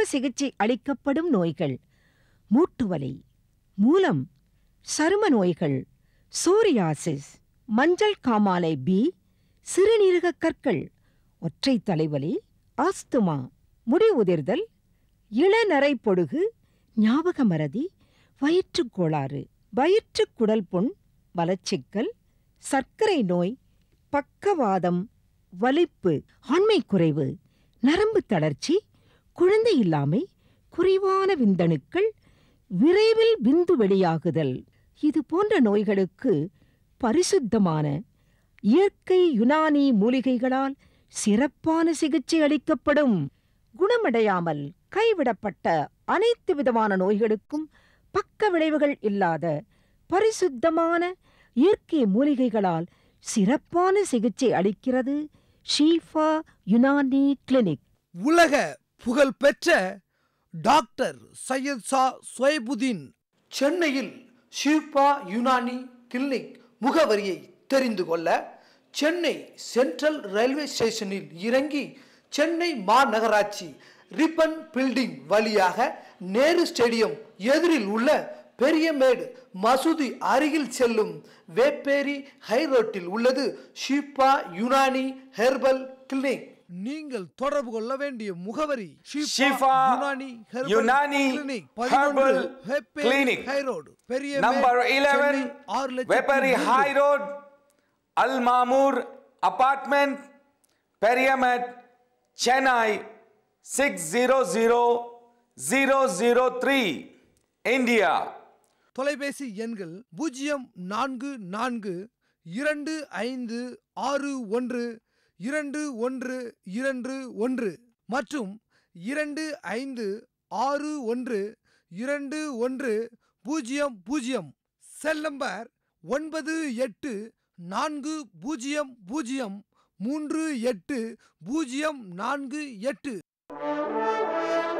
சிகிச்சை அளிக்கப்படும் நோய்கள் மூட்டுவலி மூலம் சரும நோய்கள் சோரியாசிஸ் மஞ்சள் காமாலை பி சிறுநீரக கற்கள் ஒற்றை தலைவலி ஆஸ்துமா முடி உதிர்தல் இளநரை பொடுகு ஞாபக மறதி வயிற்றுக் கோளாறு வயிற்றுக் குடல் புண் மலச்சிக்கல் சர்க்கரை நோய் பக்கவாதம் வலிப்பு ஆண்மை குறைவு நரம்பு தளர்ச்சி குழந்தை இல்லாமை குறைவான விந்தணுக்கள் விரைவில் விந்து வெளியாகுதல் இது போன்ற நோய்களுக்கு பரிசுத்தமான இயற்கை யுனானி மூலிகைகளால் சிறப்பான சிகிச்சை அளிக்கப்படும் குணமடையாமல் கைவிடப்பட்ட அனைத்து விதமான நோய்களுக்கும் பக்க விளைவுகள் இல்லாத பரிசுத்தமான இயற்கை மூலிகைகளால் சிறப்பான சிகிச்சை அளிக்கிறது ஷீஃபா யுனானி கிளினிக் உலக புகழ்பெற்ற டாக்டர் சையத் சா சொயபுதீன் சென்னையில் ஷிஃபா யுனானி கிளினிக் முகவரியை தெரிந்து கொள்ள சென்னை சென்ட்ரல் ரயில்வே ஸ்டேஷனில் இறங்கி சென்னை மாநகராட்சி ரிப்பன் பில்டிங் வழியாக நேரு ஸ்டேடியம் எதிரில் உள்ள பெரியமேடு மசூதி அருகில் செல்லும் வேப்பேரி ஹை ரோட்டில் உள்ளது ஷிஃபா யுனானி ஹெர்பல் கிளினிக் நீங்கள் தொடர்பு கொள்ள வேண்டிய முகவரி Shifa Unani herbal clinic high road பெரிய number 11 Vepery high road Al Mamoor apartment Periyamet Chennai six zero zero zero zero three India தொலைபேசி எண்கள் பூஜ்ஜியம் நான்கு நான்கு இரண்டு ஐந்து ஆறு ஒன்று இரண்டு ஒன்று இரண்டு ஒன்று மற்றும் இரண்டு ஐந்து ஆறு ஒன்று இரண்டு ஒன்று பூஜ்ஜியம் பூஜ்ஜியம் செல் நம்பர் ஒன்பது எட்டு நான்கு பூஜ்ஜியம் பூஜ்ஜியம் மூன்று எட்டு பூஜ்ஜியம் நான்கு எட்டு